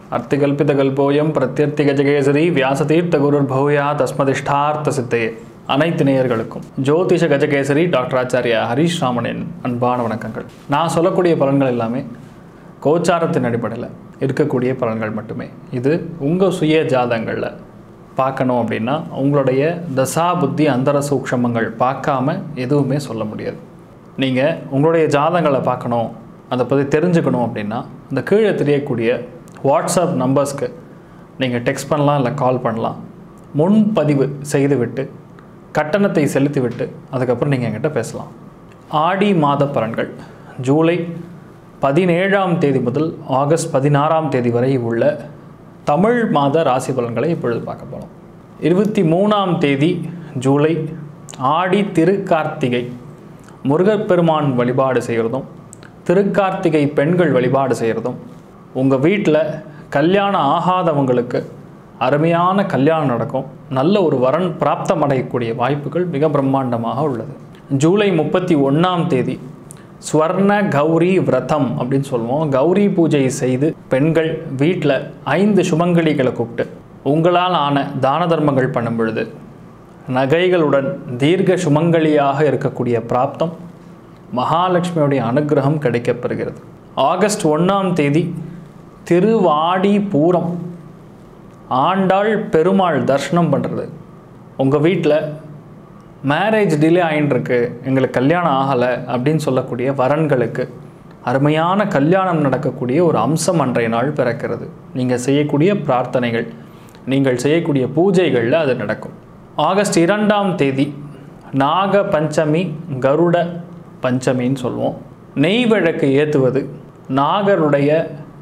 அர்த்திகல்பிதகல்போயம் பிரத்யர்த்தி கஜகேசரி வியாசதீர்த்த குருர் பௌயா தஸ்மதிஷ்டார்த்த சித்தையே அனைத்து நேயர்களுக்கும் ஜோதிஷ கஜகேசரி டாக்டர் ஆச்சாரியா ஹரீஷ் ராமனின் அன்பான வணக்கங்கள் நான் சொல்லக்கூடிய பலன்கள் எல்லாமே கோச்சாரத்தின் அடிப்படையில் இருக்கக்கூடிய பலன்கள் மட்டுமே இது உங்கள் சுய ஜாதங்களில் பார்க்கணும் அப்படின்னா உங்களுடைய தசா புத்தி அந்தர சூக்ஷமங்கள் பார்க்காம எதுவுமே சொல்ல முடியாது நீங்கள் உங்களுடைய ஜாதகங்களை பார்க்கணும் அதை பற்றி தெரிஞ்சுக்கணும் அப்படின்னா இந்த கீழே தெரியக்கூடிய வாட்ஸ்அப் நம்பர்ஸ்க்கு நீங்கள் டெக்ஸ்ட் பண்ணலாம் இல்லை கால் பண்ணலாம் முன்பதிவு செய்துவிட்டு கட்டணத்தை செலுத்திவிட்டு அதுக்கப்புறம் நீங்கள் என்கிட்ட பேசலாம் ஆடி மாத பலன்கள் ஜூலை பதினேழாம் தேதி முதல் ஆகஸ்ட் பதினாறாம் தேதி வரை உள்ள தமிழ் மாத ராசி பலன்களை இப்பொழுது பார்க்க போகிறோம் இருபத்தி மூணாம் தேதி ஜூலை ஆடி திருக்கார்த்திகை முருகப்பெருமான் வழிபாடு செய்கிறதும் திருக்கார்த்திகை பெண்கள் வழிபாடு செய்கிறதும் உங்கள் வீட்டில் கல்யாணம் ஆகாதவங்களுக்கு அருமையான கல்யாணம் நடக்கும் நல்ல ஒரு வரன் பிராப்தம் அடையக்கூடிய வாய்ப்புகள் மிக பிரம்மாண்டமாக உள்ளது ஜூலை முப்பத்தி ஒன்றாம் தேதி ஸ்வர்ண கௌரி விரதம் அப்படின்னு சொல்லுவோம் கௌரி பூஜை செய்து பெண்கள் வீட்டில் ஐந்து சுமங்கலிகளை கூப்பிட்டு உங்களால் ஆன தான தர்மங்கள் பண்ணும் பொழுது நகைகளுடன் தீர்க்க சுமங்கலியாக இருக்கக்கூடிய பிராப்தம் மகாலட்சுமியுடைய அனுகிரகம் கிடைக்கப்பெறுகிறது ஆகஸ்ட் ஒன்றாம் தேதி திருவாடி பூரம் ஆண்டாள் பெருமாள் தர்ஷனம் பண்ணுறது உங்கள் வீட்டில் மேரேஜ் டிலே ஆயின்ட்டுருக்கு எங்களுக்கு கல்யாணம் ஆகலை அப்படின்னு சொல்லக்கூடிய வரன்களுக்கு அருமையான கல்யாணம் நடக்கக்கூடிய ஒரு அம்சம் அன்றைய நாள் பிறக்கிறது நீங்கள் செய்யக்கூடிய பிரார்த்தனைகள் நீங்கள் செய்யக்கூடிய பூஜைகளில் அது நடக்கும் ஆகஸ்ட் இரண்டாம் தேதி நாக பஞ்சமி கருட பஞ்சமின்னு சொல்லுவோம் நெய் விளக்கு ஏற்றுவது நாகருடைய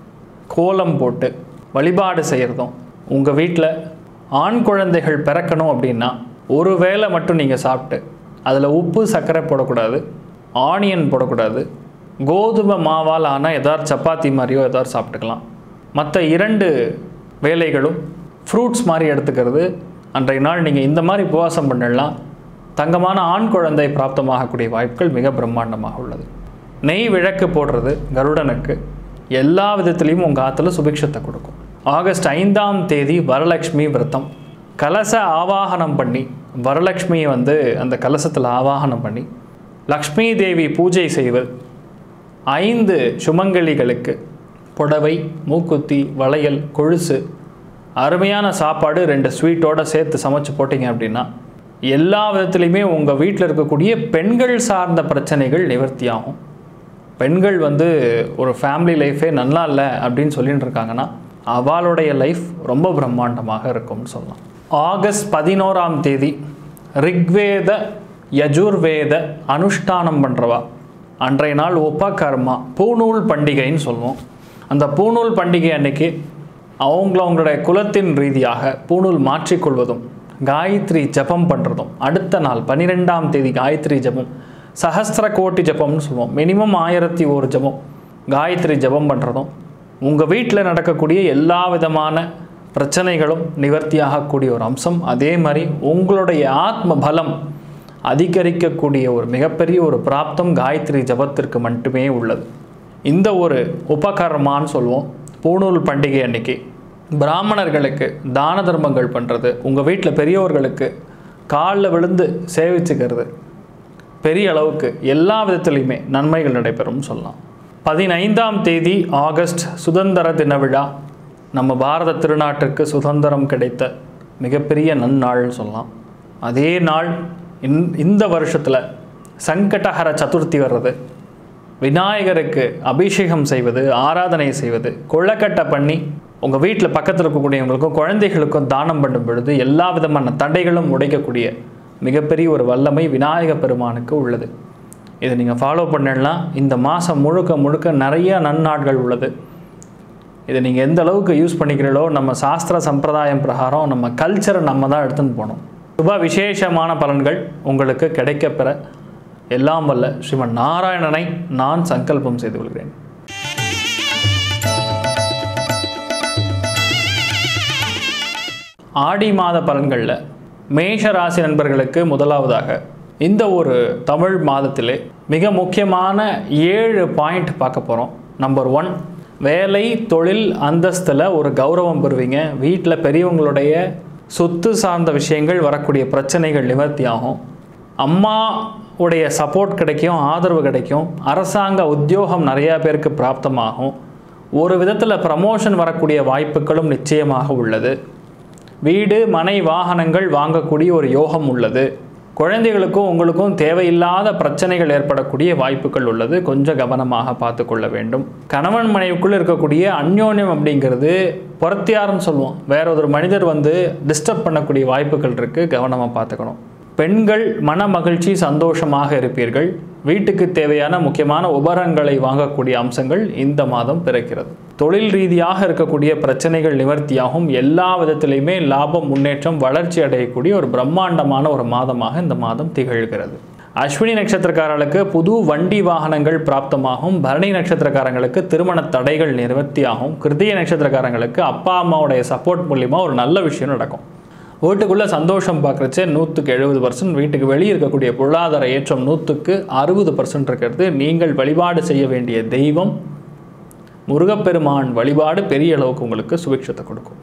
கோலம் போட்டு வழிபாடு செய்கிறதும் உங்கள் வீட்டில் ஆண் குழந்தைகள் பிறக்கணும் அப்படின்னா ஒரு வேளை மட்டும் நீங்கள் சாப்பிட்டு அதில் உப்பு சர்க்கரை போடக்கூடாது ஆனியன் போடக்கூடாது கோதுமை மாவால் ஆன ஏதாவது சப்பாத்தி மாதிரியோ ஏதாவது சாப்பிட்டுக்கலாம் மற்ற இரண்டு வேலைகளும் ஃப்ரூட்ஸ் மாதிரி எடுத்துக்கிறது அன்றைய நாள் நீங்கள் இந்த மாதிரி உபவாசம் பண்ணிடலாம் தங்கமான ஆண் குழந்தை பிராப்தமாகக்கூடிய வாய்ப்புகள் மிக பிரம்மாண்டமாக உள்ளது நெய் விளக்கு போடுறது கருடனுக்கு எல்லா விதத்துலேயும் உங்கள் ஆற்றுல சுபிக்ஷத்தை கொடுக்கும் ஆகஸ்ட் ஐந்தாம் தேதி வரலட்சுமி விரதம் கலச ஆவாகனம் பண்ணி வரலட்சுமியை வந்து அந்த கலசத்தில் ஆவாகனம் பண்ணி லக்ஷ்மி தேவி பூஜை செய்வது ஐந்து சுமங்கலிகளுக்கு புடவை மூக்குத்தி வளையல் கொழுசு அருமையான சாப்பாடு ரெண்டு ஸ்வீட்டோடு சேர்த்து சமைச்சு போட்டிங்க அப்படின்னா எல்லா விதத்துலையுமே உங்கள் வீட்டில் இருக்கக்கூடிய பெண்கள் சார்ந்த பிரச்சனைகள் நிவர்த்தி ஆகும் பெண்கள் வந்து ஒரு ஃபேமிலி லைஃபே நல்லா இல்லை அப்படின்னு சொல்லிட்டு இருக்காங்கன்னா அவளுடைய லைஃப் ரொம்ப பிரம்மாண்டமாக இருக்கும்னு சொல்லலாம் ஆகஸ்ட் பதினோராம் தேதி ரிக்வேத யஜுர்வேத அனுஷ்டானம் பண்ணுறவா அன்றைய நாள் உபகர்மா பூநூல் பண்டிகைன்னு சொல்லுவோம் அந்த பூநூல் பண்டிகை அன்னைக்கு அவங்கள அவங்களுடைய குலத்தின் ரீதியாக பூநூல் மாற்றிக்கொள்வதும் காயத்ரி ஜபம் பண்ணுறதும் அடுத்த நாள் பன்னிரெண்டாம் தேதி காயத்ரி ஜபம் சஹஸ்திர கோட்டி ஜபம்னு சொல்லுவோம் மினிமம் ஆயிரத்தி ஒரு ஜபம் காயத்ரி ஜபம் பண்ணுறதும் உங்கள் வீட்டில் நடக்கக்கூடிய எல்லா விதமான பிரச்சனைகளும் நிவர்த்தியாகக்கூடிய ஒரு அம்சம் அதே மாதிரி உங்களுடைய ஆத்ம பலம் அதிகரிக்கக்கூடிய ஒரு மிகப்பெரிய ஒரு பிராப்தம் காயத்ரி ஜபத்திற்கு மட்டுமே உள்ளது இந்த ஒரு உபகர்மான்னு சொல்லுவோம் பூணூல் பண்டிகை அன்னைக்கு பிராமணர்களுக்கு தான தர்மங்கள் பண்ணுறது உங்கள் வீட்டில் பெரியவர்களுக்கு காலில் விழுந்து சேவிச்சுக்கிறது பெரிய அளவுக்கு எல்லா விதத்துலையுமே நன்மைகள் நடைபெறும் சொல்லலாம் பதினைந்தாம் தேதி ஆகஸ்ட் சுதந்திர தின விழா நம்ம பாரத திருநாட்டிற்கு சுதந்திரம் கிடைத்த மிகப்பெரிய நன்னாள்னு சொல்லலாம் அதே நாள் இந் இந்த வருஷத்தில் சங்கடஹர சதுர்த்தி வர்றது விநாயகருக்கு அபிஷேகம் செய்வது ஆராதனை செய்வது கொள்ளக்கட்டை பண்ணி உங்கள் வீட்டில் பக்கத்தில் இருக்கக்கூடியவங்களுக்கும் குழந்தைகளுக்கும் தானம் பண்ணும் பொழுது எல்லா விதமான தடைகளும் உடைக்கக்கூடிய மிகப்பெரிய ஒரு வல்லமை விநாயக பெருமானுக்கு உள்ளது இதை நீங்கள் ஃபாலோ பண்ணிடலாம் இந்த மாதம் முழுக்க முழுக்க நிறைய நன்னாட்கள் உள்ளது இதை நீங்கள் எந்த அளவுக்கு யூஸ் பண்ணிக்கிறீங்களோ நம்ம சாஸ்திர சம்பிரதாயம் பிரகாரம் நம்ம கல்ச்சரை நம்ம தான் எடுத்துன்னு போகணும் சுப விசேஷமான பலன்கள் உங்களுக்கு கிடைக்கப்பெற எல்லாம் வல்ல ஸ்ரீமன் நாராயணனை நான் சங்கல்பம் செய்து கொள்கிறேன் ஆடி மாத பலன்களில் மேஷ ராசி நண்பர்களுக்கு முதலாவதாக இந்த ஒரு தமிழ் மாதத்திலே மிக முக்கியமான ஏழு பாயிண்ட் பார்க்க போகிறோம் நம்பர் ஒன் வேலை தொழில் அந்தஸ்தில் ஒரு கௌரவம் பெறுவீங்க வீட்டில் பெரியவங்களுடைய சொத்து சார்ந்த விஷயங்கள் வரக்கூடிய பிரச்சனைகள் நிவர்த்தியாகும் அம்மா உடைய சப்போர்ட் கிடைக்கும் ஆதரவு கிடைக்கும் அரசாங்க உத்தியோகம் நிறையா பேருக்கு பிராப்தமாகும் ஒரு விதத்தில் ப்ரமோஷன் வரக்கூடிய வாய்ப்புகளும் நிச்சயமாக உள்ளது வீடு மனை வாகனங்கள் வாங்கக்கூடிய ஒரு யோகம் உள்ளது குழந்தைகளுக்கும் உங்களுக்கும் தேவையில்லாத பிரச்சனைகள் ஏற்படக்கூடிய வாய்ப்புகள் உள்ளது கொஞ்சம் கவனமாக பார்த்து கொள்ள வேண்டும் கணவன் மனைவிக்குள்ள இருக்கக்கூடிய அந்யோன்யம் அப்படிங்கிறது புறத்தியார்னு சொல்லுவோம் வேற ஒரு மனிதர் வந்து டிஸ்டர்ப் பண்ணக்கூடிய வாய்ப்புகள் இருக்குது கவனமாக பார்த்துக்கணும் பெண்கள் மன மகிழ்ச்சி சந்தோஷமாக இருப்பீர்கள் வீட்டுக்கு தேவையான முக்கியமான உபகரணங்களை வாங்கக்கூடிய அம்சங்கள் இந்த மாதம் பிறக்கிறது தொழில் ரீதியாக இருக்கக்கூடிய பிரச்சனைகள் நிவர்த்தியாகும் எல்லா விதத்திலையுமே லாபம் முன்னேற்றம் வளர்ச்சி அடையக்கூடிய ஒரு பிரம்மாண்டமான ஒரு மாதமாக இந்த மாதம் திகழ்கிறது அஸ்வினி நட்சத்திரக்காரர்களுக்கு புது வண்டி வாகனங்கள் பிராப்தமாகும் பரணி நட்சத்திரக்காரங்களுக்கு திருமண தடைகள் நிவர்த்தியாகும் கிருத்திய நட்சத்திரக்காரங்களுக்கு அப்பா அம்மாவுடைய சப்போர்ட் மூலிமா ஒரு நல்ல விஷயம் நடக்கும் வீட்டுக்குள்ளே சந்தோஷம் பார்க்குறச்சே நூற்றுக்கு எழுபது பர்சன்ட் வீட்டுக்கு வெளியே இருக்கக்கூடிய பொருளாதார ஏற்றம் நூற்றுக்கு அறுபது பர்சன்ட் இருக்கிறது நீங்கள் வழிபாடு செய்ய வேண்டிய தெய்வம் முருகப்பெருமான் வழிபாடு பெரிய அளவுக்கு உங்களுக்கு சுபிக்ஷத்தை கொடுக்கும்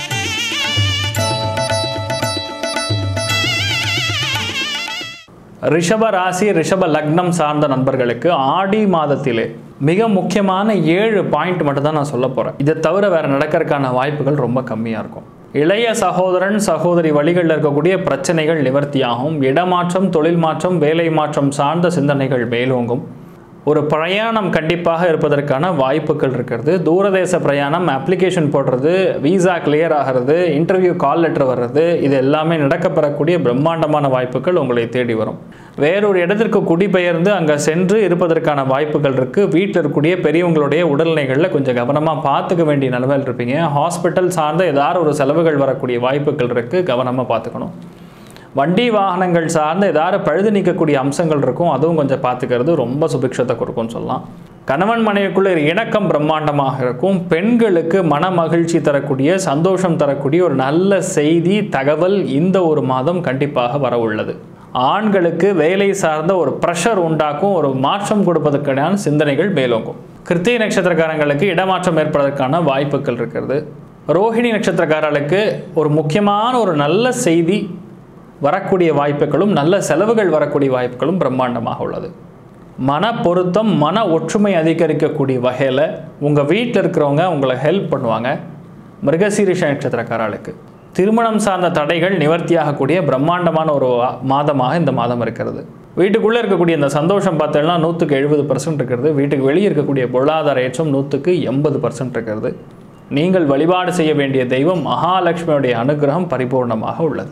ரிஷப ராசி ரிஷப லக்னம் சார்ந்த நண்பர்களுக்கு ஆடி மாதத்திலே மிக முக்கியமான ஏழு பாயிண்ட் மட்டும் தான் நான் சொல்ல போகிறேன் இதை தவிர வேறு நடக்கிறதுக்கான வாய்ப்புகள் ரொம்ப கம்மியாக இருக்கும் இளைய சகோதரன் சகோதரி வழிகளில் இருக்கக்கூடிய பிரச்சனைகள் நிவர்த்தியாகும் இடமாற்றம் தொழில் மாற்றம் வேலை மாற்றம் சார்ந்த சிந்தனைகள் மேலோங்கும் ஒரு பிரயாணம் கண்டிப்பாக இருப்பதற்கான வாய்ப்புகள் இருக்கிறது தூரதேச பிரயாணம் அப்ளிகேஷன் போடுறது விசா கிளியர் ஆகிறது இன்டர்வியூ கால் லெட்டர் வர்றது இது எல்லாமே நடக்கப்பெறக்கூடிய பிரம்மாண்டமான வாய்ப்புகள் உங்களை தேடி வரும் வேறொரு இடத்திற்கு குடிபெயர்ந்து அங்கே சென்று இருப்பதற்கான வாய்ப்புகள் இருக்குது வீட்டில் இருக்கக்கூடிய பெரியவங்களுடைய உடல்நிலைகளில் கொஞ்சம் கவனமாக பார்த்துக்க வேண்டிய நிலைமையில் இருப்பீங்க ஹாஸ்பிட்டல் சார்ந்த ஏதாவது ஒரு செலவுகள் வரக்கூடிய வாய்ப்புகள் இருக்குது கவனமாக பார்த்துக்கணும் வண்டி வாகனங்கள் சார்ந்த ஏதாவது பழுது நீக்கக்கூடிய அம்சங்கள் இருக்கும் அதுவும் கொஞ்சம் பார்த்துக்கிறது ரொம்ப சுபிக்ஷத்தை கொடுக்கும்னு சொல்லலாம் கணவன் மனைவிக்குள்ள ஒரு இணக்கம் பிரம்மாண்டமாக இருக்கும் பெண்களுக்கு மன மகிழ்ச்சி தரக்கூடிய சந்தோஷம் தரக்கூடிய ஒரு நல்ல செய்தி தகவல் இந்த ஒரு மாதம் கண்டிப்பாக வர உள்ளது ஆண்களுக்கு வேலை சார்ந்த ஒரு ப்ரெஷர் உண்டாக்கும் ஒரு மாற்றம் கொடுப்பதற்கான சிந்தனைகள் மேலோங்கும் கிருத்திகை நட்சத்திரக்காரங்களுக்கு இடமாற்றம் ஏற்படுவதற்கான வாய்ப்புகள் இருக்கிறது ரோஹிணி நட்சத்திரக்காரர்களுக்கு ஒரு முக்கியமான ஒரு நல்ல செய்தி வரக்கூடிய வாய்ப்புகளும் நல்ல செலவுகள் வரக்கூடிய வாய்ப்புகளும் பிரம்மாண்டமாக உள்ளது மன பொருத்தம் மன ஒற்றுமை அதிகரிக்கக்கூடிய வகையில் உங்கள் வீட்டில் இருக்கிறவங்க உங்களை ஹெல்ப் பண்ணுவாங்க மிருகசீரிஷ நட்சத்திரக்காரர்களுக்கு திருமணம் சார்ந்த தடைகள் நிவர்த்தியாகக்கூடிய பிரம்மாண்டமான ஒரு வா- மாதமாக இந்த மாதம் இருக்கிறது வீட்டுக்குள்ளே இருக்கக்கூடிய இந்த சந்தோஷம் பார்த்தோம்னா நூற்றுக்கு எழுபது பர்சன்ட் இருக்கிறது வீட்டுக்கு வெளியே இருக்கக்கூடிய பொருளாதார ஏற்றம் நூற்றுக்கு எண்பது பர்சன்ட் இருக்கிறது நீங்கள் வழிபாடு செய்ய வேண்டிய தெய்வம் மகாலட்சுமியுடைய அனுகிரகம் பரிபூர்ணமாக உள்ளது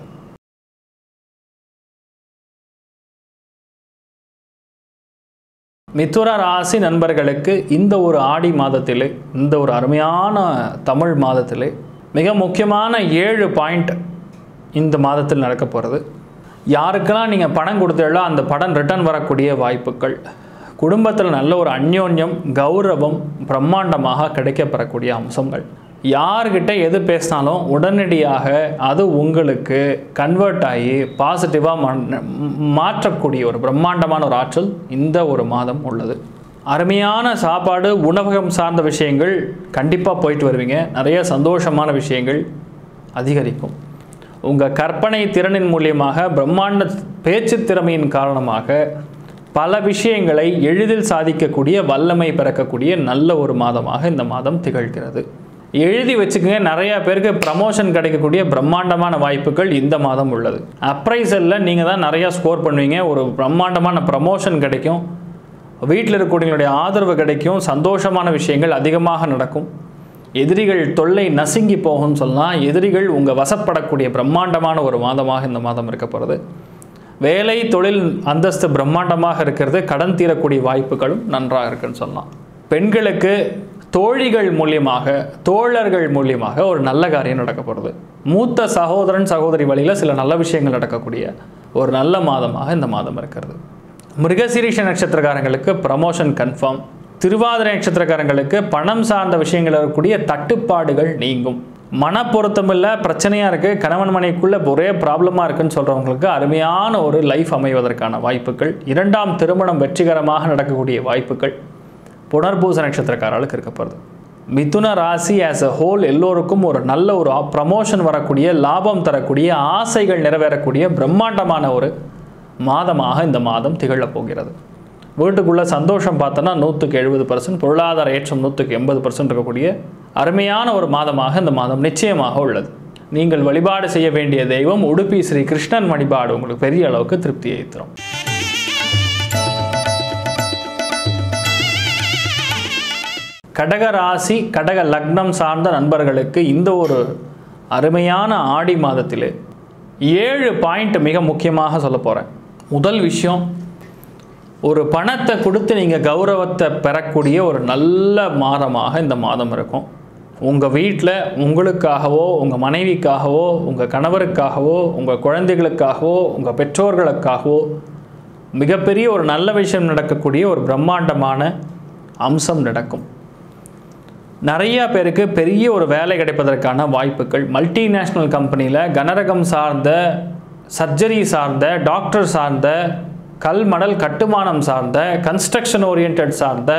மிதுர ராசி நண்பர்களுக்கு இந்த ஒரு ஆடி மாதத்திலே இந்த ஒரு அருமையான தமிழ் மாதத்திலே மிக முக்கியமான ஏழு பாயிண்ட் இந்த மாதத்தில் நடக்க போகிறது யாருக்கெல்லாம் நீங்கள் பணம் கொடுத்தீங்களோ அந்த படம் ரிட்டர்ன் வரக்கூடிய வாய்ப்புகள் குடும்பத்தில் நல்ல ஒரு அந்யோன்யம் கௌரவம் பிரம்மாண்டமாக கிடைக்கப்பெறக்கூடிய அம்சங்கள் யார்கிட்ட எது பேசினாலும் உடனடியாக அது உங்களுக்கு கன்வெர்ட் ஆகி பாசிட்டிவாக மாற்றக்கூடிய ஒரு பிரம்மாண்டமான ஒரு ஆற்றல் இந்த ஒரு மாதம் உள்ளது அருமையான சாப்பாடு உணவகம் சார்ந்த விஷயங்கள் கண்டிப்பாக போயிட்டு வருவீங்க நிறைய சந்தோஷமான விஷயங்கள் அதிகரிக்கும் உங்கள் கற்பனை திறனின் மூலியமாக பிரம்மாண்ட பேச்சு திறமையின் காரணமாக பல விஷயங்களை எளிதில் சாதிக்கக்கூடிய வல்லமை பிறக்கக்கூடிய நல்ல ஒரு மாதமாக இந்த மாதம் திகழ்கிறது எழுதி வச்சுக்கோங்க நிறைய பேருக்கு ப்ரமோஷன் கிடைக்கக்கூடிய பிரம்மாண்டமான வாய்ப்புகள் இந்த மாதம் உள்ளது அப்ரைசலில் நீங்கள் தான் நிறையா ஸ்கோர் பண்ணுவீங்க ஒரு பிரம்மாண்டமான ப்ரமோஷன் கிடைக்கும் வீட்டில் இருக்கக்கூடியவங்களுடைய ஆதரவு கிடைக்கும் சந்தோஷமான விஷயங்கள் அதிகமாக நடக்கும் எதிரிகள் தொல்லை நசுங்கி போகும்னு சொல்லலாம் எதிரிகள் உங்கள் வசப்படக்கூடிய பிரம்மாண்டமான ஒரு மாதமாக இந்த மாதம் இருக்க போகிறது வேலை தொழில் அந்தஸ்து பிரம்மாண்டமாக இருக்கிறது கடன் தீரக்கூடிய வாய்ப்புகளும் நன்றாக இருக்குன்னு சொல்லலாம் பெண்களுக்கு தோழிகள் மூலியமாக தோழர்கள் மூலியமாக ஒரு நல்ல காரியம் நடக்க போகிறது மூத்த சகோதரன் சகோதரி வழியில் சில நல்ல விஷயங்கள் நடக்கக்கூடிய ஒரு நல்ல மாதமாக இந்த மாதம் இருக்கிறது மிருகசீரிஷ நட்சத்திரக்காரங்களுக்கு ப்ரமோஷன் கன்ஃபார்ம் திருவாதிரை நட்சத்திரக்காரங்களுக்கு பணம் சார்ந்த விஷயங்கள் இருக்கக்கூடிய தட்டுப்பாடுகள் நீங்கும் மன பொருத்தமில்ல பிரச்சனையாக இருக்குது கணவன் மனைக்குள்ளே ஒரே ப்ராப்ளமாக இருக்குன்னு சொல்கிறவங்களுக்கு அருமையான ஒரு லைஃப் அமைவதற்கான வாய்ப்புகள் இரண்டாம் திருமணம் வெற்றிகரமாக நடக்கக்கூடிய வாய்ப்புகள் புனர்பூச நட்சத்திரக்காரர்களுக்கு இருக்க போகிறது மிதுன ராசி ஆஸ் அ ஹோல் எல்லோருக்கும் ஒரு நல்ல ஒரு ப்ரமோஷன் வரக்கூடிய லாபம் தரக்கூடிய ஆசைகள் நிறைவேறக்கூடிய பிரம்மாண்டமான ஒரு மாதமாக இந்த மாதம் திகழப் போகிறது வீட்டுக்குள்ள சந்தோஷம் பார்த்தோன்னா நூற்றுக்கு எழுபது பர்சன்ட் பொருளாதார ஏற்றம் நூற்றுக்கு எண்பது பர்சன்ட் இருக்கக்கூடிய அருமையான ஒரு மாதமாக இந்த மாதம் நிச்சயமாக உள்ளது நீங்கள் வழிபாடு செய்ய வேண்டிய தெய்வம் உடுப்பி ஸ்ரீ கிருஷ்ணன் வழிபாடு உங்களுக்கு பெரிய அளவுக்கு திருப்தியை தரும் கடக ராசி கடக லக்னம் சார்ந்த நண்பர்களுக்கு இந்த ஒரு அருமையான ஆடி மாதத்திலே ஏழு பாயிண்ட் மிக முக்கியமாக சொல்ல போகிறேன் முதல் விஷயம் ஒரு பணத்தை கொடுத்து நீங்கள் கௌரவத்தை பெறக்கூடிய ஒரு நல்ல மாதமாக இந்த மாதம் இருக்கும் உங்கள் வீட்டில் உங்களுக்காகவோ உங்கள் மனைவிக்காகவோ உங்கள் கணவருக்காகவோ உங்கள் குழந்தைகளுக்காகவோ உங்கள் பெற்றோர்களுக்காகவோ மிகப்பெரிய ஒரு நல்ல விஷயம் நடக்கக்கூடிய ஒரு பிரம்மாண்டமான அம்சம் நடக்கும் நிறைய பேருக்கு பெரிய ஒரு வேலை கிடைப்பதற்கான வாய்ப்புகள் மல்டிநேஷ்னல் கம்பெனியில் கனரகம் சார்ந்த சர்ஜரி சார்ந்த டாக்டர் சார்ந்த கல் மணல் கட்டுமானம் சார்ந்த கன்ஸ்ட்ரக்ஷன் ஓரியன்ட் சார்ந்த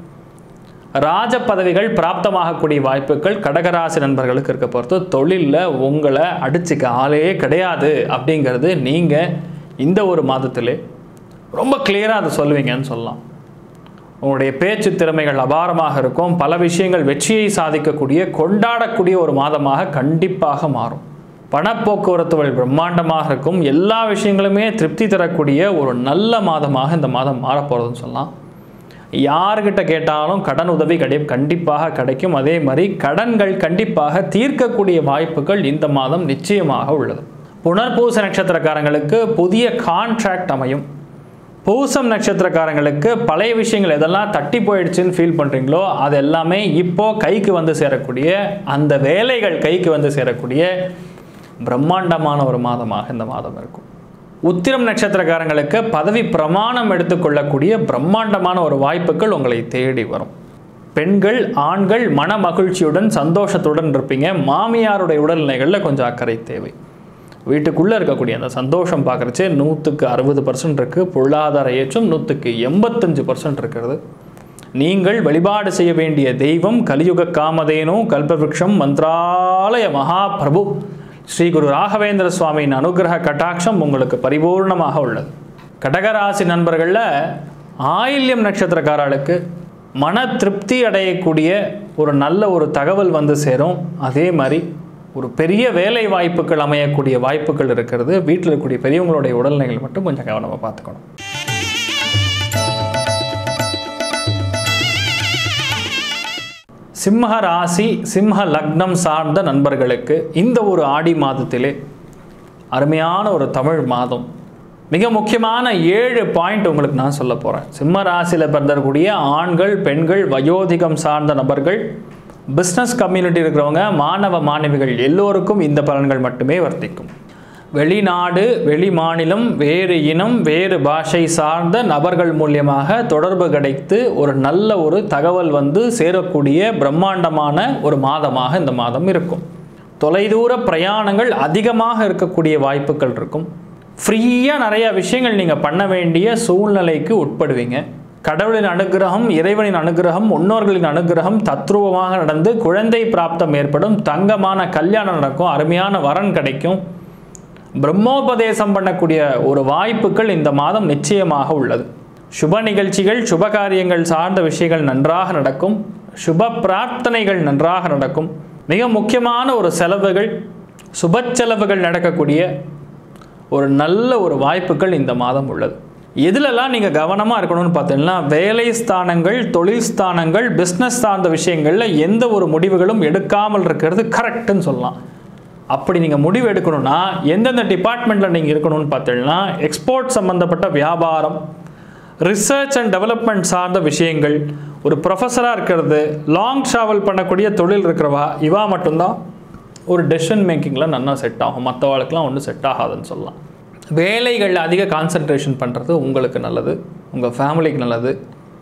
ராஜ பதவிகள் பிராப்தமாகக்கூடிய வாய்ப்புகள் கடகராசி நண்பர்களுக்கு இருக்க பொறுத்து தொழிலில் உங்களை அடிச்சுக்க ஆளே கிடையாது அப்படிங்கிறது நீங்கள் இந்த ஒரு மாதத்திலே ரொம்ப கிளியராக அதை சொல்லுவீங்கன்னு சொல்லலாம் உங்களுடைய பேச்சு திறமைகள் அபாரமாக இருக்கும் பல விஷயங்கள் வெற்றியை சாதிக்கக்கூடிய கொண்டாடக்கூடிய ஒரு மாதமாக கண்டிப்பாக மாறும் பணப்போக்குவரத்துகள் பிரம்மாண்டமாக இருக்கும் எல்லா விஷயங்களுமே திருப்தி தரக்கூடிய ஒரு நல்ல மாதமாக இந்த மாதம் மாறப்போகிறதுன்னு சொல்லலாம் யார்கிட்ட கேட்டாலும் கடன் உதவி கிடை கண்டிப்பாக கிடைக்கும் அதே மாதிரி கடன்கள் கண்டிப்பாக தீர்க்கக்கூடிய வாய்ப்புகள் இந்த மாதம் நிச்சயமாக உள்ளது புனர்பூச நட்சத்திரக்காரங்களுக்கு புதிய கான்ட்ராக்ட் அமையும் பூசம் நட்சத்திரக்காரங்களுக்கு பழைய விஷயங்கள் எதெல்லாம் தட்டி போயிடுச்சுன்னு ஃபீல் பண்ணுறீங்களோ அது எல்லாமே இப்போ கைக்கு வந்து சேரக்கூடிய அந்த வேலைகள் கைக்கு வந்து சேரக்கூடிய பிரம்மாண்டமான ஒரு மாதமாக இந்த மாதம் இருக்கும் உத்திரம் நட்சத்திரக்காரங்களுக்கு பதவி பிரமாணம் எடுத்துக்கொள்ளக்கூடிய பிரம்மாண்டமான ஒரு வாய்ப்புகள் உங்களை தேடி வரும் பெண்கள் ஆண்கள் மன மகிழ்ச்சியுடன் சந்தோஷத்துடன் இருப்பீங்க மாமியாருடைய உடல்நிலைகளில் கொஞ்சம் அக்கறை தேவை வீட்டுக்குள்ளே இருக்கக்கூடிய அந்த சந்தோஷம் பார்க்குறச்சே நூற்றுக்கு அறுபது பர்சன்ட் இருக்குது பொருளாதார ஏற்றம் நூற்றுக்கு எண்பத்தஞ்சு பர்சன்ட் இருக்கிறது நீங்கள் வழிபாடு செய்ய வேண்டிய தெய்வம் கலியுக காமதேனு கல்பவருஷம் மந்த்ராலய மகாபிரபு ஸ்ரீ குரு ராகவேந்திர சுவாமியின் அனுகிரக கட்டாட்சம் உங்களுக்கு பரிபூர்ணமாக உள்ளது கடகராசி நண்பர்களில் ஆயில்யம் நட்சத்திரக்காரர்களுக்கு மன திருப்தி அடையக்கூடிய ஒரு நல்ல ஒரு தகவல் வந்து சேரும் அதே மாதிரி ஒரு பெரிய வேலை வாய்ப்புகள் அமையக்கூடிய வாய்ப்புகள் இருக்கிறது வீட்டில் இருக்கக்கூடிய பெரியவங்களுடைய உடல்நிலைகள் மட்டும் கொஞ்சம் கவனமாக பார்த்துக்கணும் சிம்ம ராசி சிம்ம லக்னம் சார்ந்த நண்பர்களுக்கு இந்த ஒரு ஆடி மாதத்திலே அருமையான ஒரு தமிழ் மாதம் மிக முக்கியமான ஏழு பாயிண்ட் உங்களுக்கு நான் சொல்ல போகிறேன் சிம்ம ராசியில் பிறந்தக்கூடிய ஆண்கள் பெண்கள் வயோதிகம் சார்ந்த நபர்கள் பிஸ்னஸ் கம்யூனிட்டி இருக்கிறவங்க மாணவ மாணவிகள் எல்லோருக்கும் இந்த பலன்கள் மட்டுமே வர்த்திக்கும் வெளிநாடு வெளி மாநிலம் வேறு இனம் வேறு பாஷை சார்ந்த நபர்கள் மூலியமாக தொடர்பு கிடைத்து ஒரு நல்ல ஒரு தகவல் வந்து சேரக்கூடிய பிரம்மாண்டமான ஒரு மாதமாக இந்த மாதம் இருக்கும் தொலைதூர பிரயாணங்கள் அதிகமாக இருக்கக்கூடிய வாய்ப்புகள் இருக்கும் ஃப்ரீயாக நிறைய விஷயங்கள் நீங்கள் பண்ண வேண்டிய சூழ்நிலைக்கு உட்படுவீங்க கடவுளின் அனுகிரகம் இறைவனின் அனுகிரகம் முன்னோர்களின் அனுகிரகம் தத்ரூபமாக நடந்து குழந்தை பிராப்தம் ஏற்படும் தங்கமான கல்யாணம் நடக்கும் அருமையான வரன் கிடைக்கும் பிரம்மோபதேசம் பண்ணக்கூடிய ஒரு வாய்ப்புகள் இந்த மாதம் நிச்சயமாக உள்ளது சுப நிகழ்ச்சிகள் சுப காரியங்கள் சார்ந்த விஷயங்கள் நன்றாக நடக்கும் சுப பிரார்த்தனைகள் நன்றாக நடக்கும் மிக முக்கியமான ஒரு செலவுகள் சுப செலவுகள் நடக்கக்கூடிய ஒரு நல்ல ஒரு வாய்ப்புகள் இந்த மாதம் உள்ளது எதுலெல்லாம் நீங்கள் கவனமாக இருக்கணும்னு பார்த்தீங்கன்னா வேலை ஸ்தானங்கள் தொழில் ஸ்தானங்கள் பிஸ்னஸ் சார்ந்த விஷயங்களில் எந்த ஒரு முடிவுகளும் எடுக்காமல் இருக்கிறது கரெக்டுன்னு சொல்லலாம் அப்படி நீங்கள் முடிவு எடுக்கணும்னா எந்தெந்த டிபார்ட்மெண்ட்டில் நீங்கள் இருக்கணும்னு பார்த்தீங்கன்னா எக்ஸ்போர்ட் சம்மந்தப்பட்ட வியாபாரம் ரிசர்ச் அண்ட் டெவலப்மெண்ட் சார்ந்த விஷயங்கள் ஒரு ப்ரொஃபஸராக இருக்கிறது லாங் ட்ராவல் பண்ணக்கூடிய தொழில் இருக்கிறவா இவா மட்டும்தான் ஒரு டெசிஷன் மேக்கிங்கில் நல்லா செட் ஆகும் மற்றவாளுக்கெலாம் ஒன்றும் செட் ஆகாதுன்னு சொல்லலாம் வேலைகளில் அதிக கான்சன்ட்ரேஷன் பண்ணுறது உங்களுக்கு நல்லது உங்கள் ஃபேமிலிக்கு நல்லது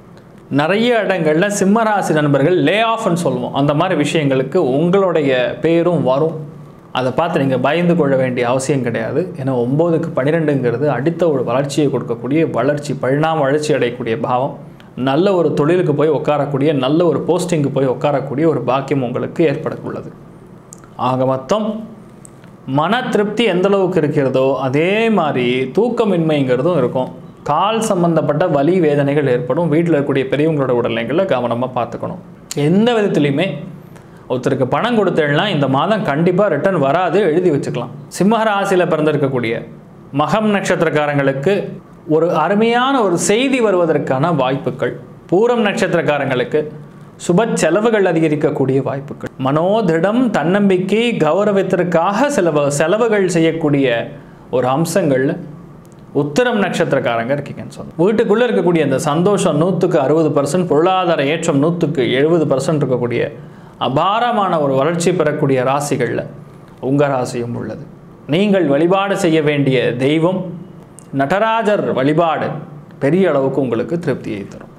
நிறைய இடங்களில் சிம்மராசி நண்பர்கள் லே ஆஃப்னு சொல்லுவோம் அந்த மாதிரி விஷயங்களுக்கு உங்களுடைய பேரும் வரும் அதை பார்த்து நீங்கள் பயந்து கொள்ள வேண்டிய அவசியம் கிடையாது ஏன்னா ஒம்போதுக்கு பன்னிரெண்டுங்கிறது அடுத்த ஒரு வளர்ச்சியை கொடுக்கக்கூடிய வளர்ச்சி பரிணாம வளர்ச்சி அடையக்கூடிய பாவம் நல்ல ஒரு தொழிலுக்கு போய் உட்காரக்கூடிய நல்ல ஒரு போஸ்டிங்க்கு போய் உட்காரக்கூடிய ஒரு பாக்கியம் உங்களுக்கு ஏற்பட உள்ளது ஆக மொத்தம் மன திருப்தி எந்த அளவுக்கு இருக்கிறதோ அதே மாதிரி தூக்கமின்மைங்கிறதும் இருக்கும் கால் சம்பந்தப்பட்ட வலி வேதனைகள் ஏற்படும் வீட்டில் இருக்கக்கூடிய பெரியவங்களோட உடல்நிலைகளை கவனமாக பார்த்துக்கணும் எந்த விதத்துலையுமே ஒருத்தருக்கு பணம் கொடுத்தேன்னா இந்த மாதம் கண்டிப்பாக ரிட்டர்ன் வராது எழுதி வச்சுக்கலாம் சிம்ம ராசியில் பிறந்திருக்கக்கூடிய மகம் நட்சத்திரக்காரங்களுக்கு ஒரு அருமையான ஒரு செய்தி வருவதற்கான வாய்ப்புகள் பூரம் நட்சத்திரக்காரங்களுக்கு சுப செலவுகள் அதிகரிக்கக்கூடிய வாய்ப்புகள் மனோதிடம் தன்னம்பிக்கை கௌரவத்திற்காக சில வ- செலவுகள் செய்யக்கூடிய ஒரு அம்சங்கள்ல உத்திரம் நட்சத்திரக்காரங்க இருக்கீங்கன்னு சொல்லலாம் வீட்டுக்குள்ளே இருக்கக்கூடிய அந்த சந்தோஷம் நூற்றுக்கு அறுபது பர்சன்ட் பொருளாதார ஏற்றம் நூற்றுக்கு எழுபது பர்சன்ட் இருக்கக்கூடிய அபாரமான ஒரு வளர்ச்சி பெறக்கூடிய ராசிகளில் உங்கள் ராசியும் உள்ளது நீங்கள் வழிபாடு செய்ய வேண்டிய தெய்வம் நடராஜர் வழிபாடு பெரிய அளவுக்கு உங்களுக்கு திருப்தியை தரும்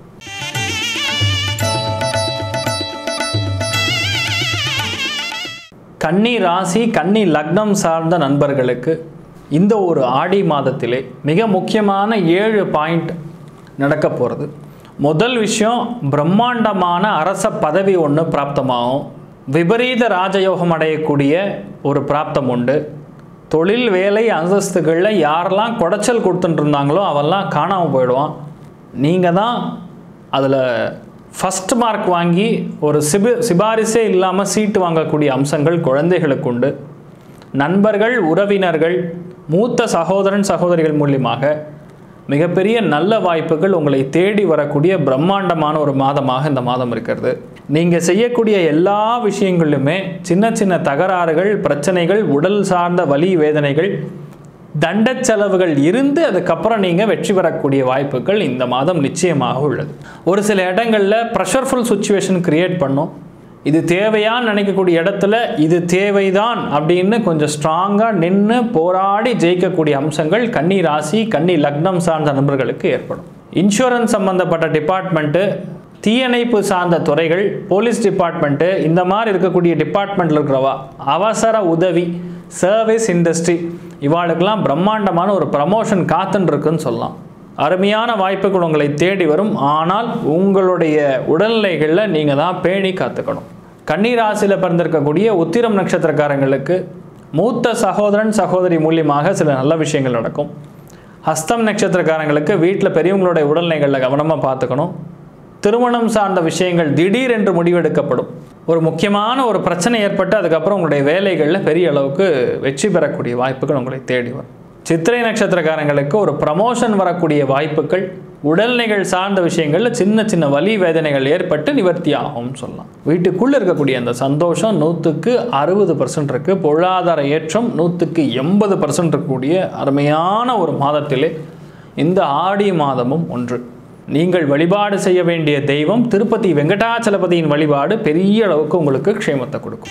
கன்னி ராசி கன்னி லக்னம் சார்ந்த நண்பர்களுக்கு இந்த ஒரு ஆடி மாதத்திலே மிக முக்கியமான ஏழு பாயிண்ட் நடக்க போகிறது முதல் விஷயம் பிரம்மாண்டமான அரச பதவி ஒன்று பிராப்தமாகும் விபரீத ராஜயோகம் அடையக்கூடிய ஒரு பிராப்தம் உண்டு தொழில் வேலை அந்தஸ்துகளில் யாரெல்லாம் குடைச்சல் கொடுத்துட்டு இருந்தாங்களோ அவெல்லாம் காணாமல் போயிடுவான் நீங்கள் தான் அதில் ஃபஸ்ட் மார்க் வாங்கி ஒரு சிபி சிபாரிசே இல்லாமல் சீட்டு வாங்கக்கூடிய அம்சங்கள் குழந்தைகளுக்கு உண்டு நண்பர்கள் உறவினர்கள் மூத்த சகோதரன் சகோதரிகள் மூலியமாக மிகப்பெரிய நல்ல வாய்ப்புகள் உங்களை தேடி வரக்கூடிய பிரம்மாண்டமான ஒரு மாதமாக இந்த மாதம் இருக்கிறது நீங்கள் செய்யக்கூடிய எல்லா விஷயங்களிலுமே சின்ன சின்ன தகராறுகள் பிரச்சனைகள் உடல் சார்ந்த வலி வேதனைகள் தண்ட செலவுகள் இருந்து அதுக்கப்புறம் நீங்கள் வெற்றி பெறக்கூடிய வாய்ப்புகள் இந்த மாதம் நிச்சயமாக உள்ளது ஒரு சில இடங்களில் ப்ரெஷர்ஃபுல் சுச்சுவேஷன் கிரியேட் பண்ணும் இது தேவையான்னு நினைக்கக்கூடிய இடத்துல இது தேவைதான் அப்படின்னு கொஞ்சம் ஸ்ட்ராங்காக நின்று போராடி ஜெயிக்கக்கூடிய அம்சங்கள் கன்னி ராசி கன்னி லக்னம் சார்ந்த நண்பர்களுக்கு ஏற்படும் இன்சூரன்ஸ் சம்பந்தப்பட்ட டிபார்ட்மெண்ட்டு தீயணைப்பு சார்ந்த துறைகள் போலீஸ் டிபார்ட்மெண்ட்டு இந்த மாதிரி இருக்கக்கூடிய டிபார்ட்மெண்ட்டில் இருக்கிறவா அவசர உதவி சர்வீஸ் இண்டஸ்ட்ரி இவாளுக்கெல்லாம் பிரம்மாண்டமான ஒரு ப்ரமோஷன் காத்துன்னு இருக்குன்னு சொல்லலாம் அருமையான வாய்ப்புகள் உங்களை தேடி வரும் ஆனால் உங்களுடைய உடல்நிலைகளில் நீங்கள் தான் பேணி காத்துக்கணும் கன்னிராசியில் பிறந்திருக்கக்கூடிய உத்திரம் நட்சத்திரக்காரங்களுக்கு மூத்த சகோதரன் சகோதரி மூலியமாக சில நல்ல விஷயங்கள் நடக்கும் ஹஸ்தம் நட்சத்திரக்காரங்களுக்கு வீட்டில் பெரியவங்களுடைய உடல்நிலைகளில் கவனமாக பார்த்துக்கணும் திருமணம் சார்ந்த விஷயங்கள் திடீரென்று முடிவெடுக்கப்படும் ஒரு முக்கியமான ஒரு பிரச்சனை ஏற்பட்டு அதுக்கப்புறம் உங்களுடைய வேலைகளில் பெரிய அளவுக்கு வெற்றி பெறக்கூடிய வாய்ப்புகள் உங்களை தேடி வரும் சித்திரை நட்சத்திரக்காரங்களுக்கு ஒரு ப்ரமோஷன் வரக்கூடிய வாய்ப்புகள் உடல்நிலைகள் சார்ந்த விஷயங்களில் சின்ன சின்ன வலி வேதனைகள் ஏற்பட்டு நிவர்த்தி ஆகும்னு சொல்லலாம் வீட்டுக்குள்ளே இருக்கக்கூடிய அந்த சந்தோஷம் நூற்றுக்கு அறுபது பர்சன்ட் இருக்குது பொருளாதார ஏற்றம் நூற்றுக்கு எண்பது பர்சன்ட் இருக்கக்கூடிய அருமையான ஒரு மாதத்திலே இந்த ஆடி மாதமும் ஒன்று நீங்கள் வழிபாடு செய்ய வேண்டிய தெய்வம் திருப்பதி வெங்கடாச்சலபதியின் வழிபாடு பெரிய அளவுக்கு உங்களுக்கு க்ஷேமத்தை கொடுக்கும்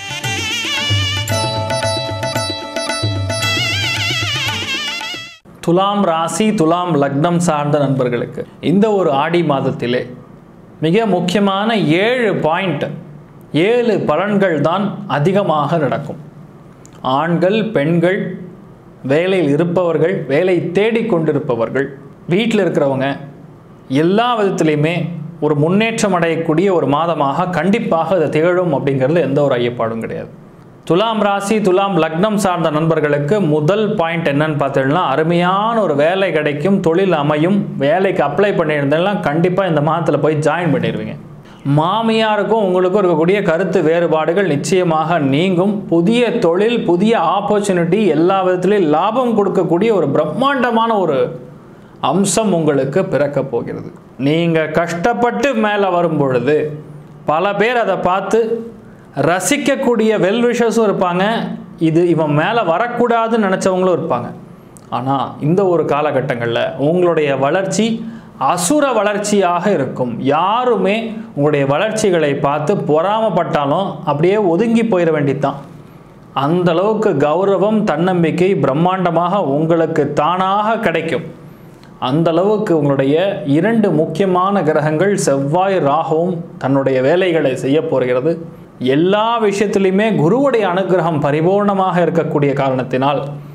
துலாம் ராசி துலாம் லக்னம் சார்ந்த நண்பர்களுக்கு இந்த ஒரு ஆடி மாதத்திலே மிக முக்கியமான ஏழு பாயிண்ட் ஏழு பலன்கள் தான் அதிகமாக நடக்கும் ஆண்கள் பெண்கள் வேலையில் இருப்பவர்கள் வேலை தேடிக் கொண்டிருப்பவர்கள் வீட்டில் இருக்கிறவங்க எல்லா விதத்துலையுமே ஒரு முன்னேற்றம் அடையக்கூடிய ஒரு மாதமாக கண்டிப்பாக அது திகழும் அப்படிங்கிறது எந்த ஒரு ஐயப்பாடும் கிடையாது துலாம் ராசி துலாம் லக்னம் சார்ந்த நண்பர்களுக்கு முதல் பாயிண்ட் என்னன்னு பார்த்தீங்கன்னா அருமையான ஒரு வேலை கிடைக்கும் தொழில் அமையும் வேலைக்கு அப்ளை பண்ணியிருந்தெல்லாம் கண்டிப்பாக இந்த மாதத்தில் போய் ஜாயின் பண்ணிடுவீங்க மாமியாருக்கும் உங்களுக்கும் இருக்கக்கூடிய கருத்து வேறுபாடுகள் நிச்சயமாக நீங்கும் புதிய தொழில் புதிய ஆப்பர்ச்சுனிட்டி எல்லா விதத்திலையும் லாபம் கொடுக்கக்கூடிய ஒரு பிரம்மாண்டமான ஒரு அம்சம் உங்களுக்கு பிறக்க போகிறது நீங்கள் கஷ்டப்பட்டு மேலே வரும் பொழுது பல பேர் அதை பார்த்து ரசிக்கக்கூடிய வெல்விஷர்ஸும் இருப்பாங்க இது இவன் மேலே வரக்கூடாதுன்னு நினச்சவங்களும் இருப்பாங்க ஆனால் இந்த ஒரு காலகட்டங்களில் உங்களுடைய வளர்ச்சி அசுர வளர்ச்சியாக இருக்கும் யாருமே உங்களுடைய வளர்ச்சிகளை பார்த்து பொறாமப்பட்டாலும் அப்படியே ஒதுங்கி போயிட வேண்டியதுதான் அந்த அளவுக்கு கௌரவம் தன்னம்பிக்கை பிரம்மாண்டமாக உங்களுக்கு தானாக கிடைக்கும் அந்த அளவுக்கு உங்களுடைய இரண்டு முக்கியமான கிரகங்கள் செவ்வாய் ராகுவும் தன்னுடைய வேலைகளை செய்ய போகிறது எல்லா விஷயத்திலையுமே குருவுடைய அனுகிரகம் பரிபூர்ணமாக இருக்கக்கூடிய காரணத்தினால்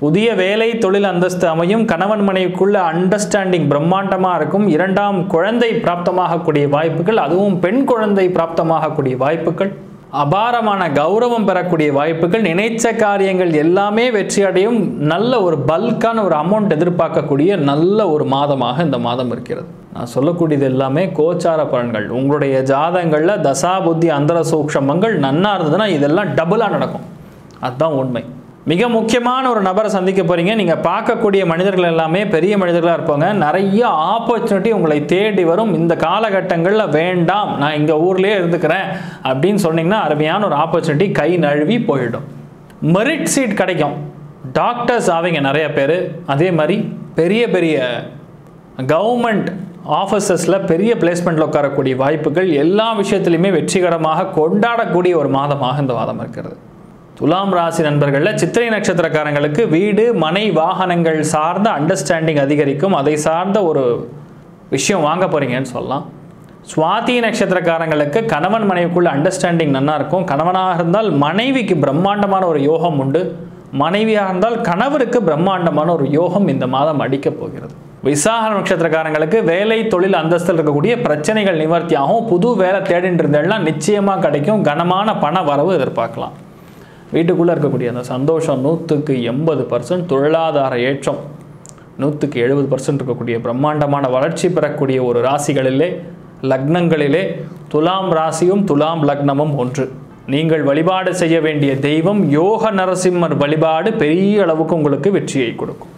புதிய வேலை தொழில் அந்தஸ்து அமையும் கணவன் மனைவிக்குள்ள அண்டர்ஸ்டாண்டிங் பிரம்மாண்டமாக இருக்கும் இரண்டாம் குழந்தை பிராப்தமாகக்கூடிய வாய்ப்புகள் அதுவும் பெண் குழந்தை பிராப்தமாகக்கூடிய வாய்ப்புகள் அபாரமான கௌரவம் பெறக்கூடிய வாய்ப்புகள் நினைச்ச காரியங்கள் எல்லாமே வெற்றி அடையும் நல்ல ஒரு பல்கான ஒரு அமௌண்ட் எதிர்பார்க்கக்கூடிய நல்ல ஒரு மாதமாக இந்த மாதம் இருக்கிறது நான் சொல்லக்கூடியது எல்லாமே கோச்சார பலன்கள் உங்களுடைய ஜாதகங்களில் தசா புத்தி அந்தர சூக்ஷமங்கள் நன்னா இருந்ததுன்னா இதெல்லாம் டபுளாக நடக்கும் அதுதான் உண்மை மிக முக்கியமான ஒரு நபரை சந்திக்க போறீங்க நீங்க பார்க்கக்கூடிய மனிதர்கள் எல்லாமே பெரிய மனிதர்களாக இருப்பாங்க நிறைய ஆப்பர்ச்சுனிட்டி உங்களை தேடி வரும் இந்த காலகட்டங்களில் வேண்டாம் நான் இங்க ஊர்லயே இருந்துக்கிறேன் அப்படின்னு சொன்னீங்கன்னா அருமையான ஒரு ஆப்பர்ச்சுனிட்டி கை நழுவி போயிடும் மெரிட் சீட் கிடைக்கும் டாக்டர்ஸ் ஆவீங்க நிறைய பேர் அதே மாதிரி பெரிய பெரிய கவர்மெண்ட் ஆஃபீஸஸில் பெரிய பிளேஸ்மெண்ட்டில் உட்காரக்கூடிய வாய்ப்புகள் எல்லா விஷயத்துலையுமே வெற்றிகரமாக கொண்டாடக்கூடிய ஒரு மாதமாக இந்த மாதம் இருக்கிறது துலாம் ராசி நண்பர்களில் சித்திரை நட்சத்திரக்காரங்களுக்கு வீடு மனை வாகனங்கள் சார்ந்த அண்டர்ஸ்டாண்டிங் அதிகரிக்கும் அதை சார்ந்த ஒரு விஷயம் வாங்க போறீங்கன்னு சொல்லலாம் சுவாதி நட்சத்திரக்காரங்களுக்கு கணவன் மனைவிக்குள்ள அண்டர்ஸ்டாண்டிங் நல்லா இருக்கும் கணவனாக இருந்தால் மனைவிக்கு பிரம்மாண்டமான ஒரு யோகம் உண்டு மனைவியாக இருந்தால் கணவருக்கு பிரம்மாண்டமான ஒரு யோகம் இந்த மாதம் அடிக்கப் போகிறது விசாக நட்சத்திரக்காரங்களுக்கு வேலை தொழில் அந்தஸ்தில் இருக்கக்கூடிய பிரச்சனைகள் நிவர்த்தியாகும் புது வேலை தேடிட்டு இருந்தெல்லாம் நிச்சயமாக கிடைக்கும் கனமான பண வரவு எதிர்பார்க்கலாம் வீட்டுக்குள்ளே இருக்கக்கூடிய அந்த சந்தோஷம் நூற்றுக்கு எண்பது பர்சன்ட் தொழிலாதார ஏற்றம் நூற்றுக்கு எழுபது பர்சன்ட் இருக்கக்கூடிய பிரம்மாண்டமான வளர்ச்சி பெறக்கூடிய ஒரு ராசிகளிலே லக்னங்களிலே துலாம் ராசியும் துலாம் லக்னமும் ஒன்று நீங்கள் வழிபாடு செய்ய வேண்டிய தெய்வம் யோக நரசிம்மர் வழிபாடு பெரிய அளவுக்கு உங்களுக்கு வெற்றியை கொடுக்கும்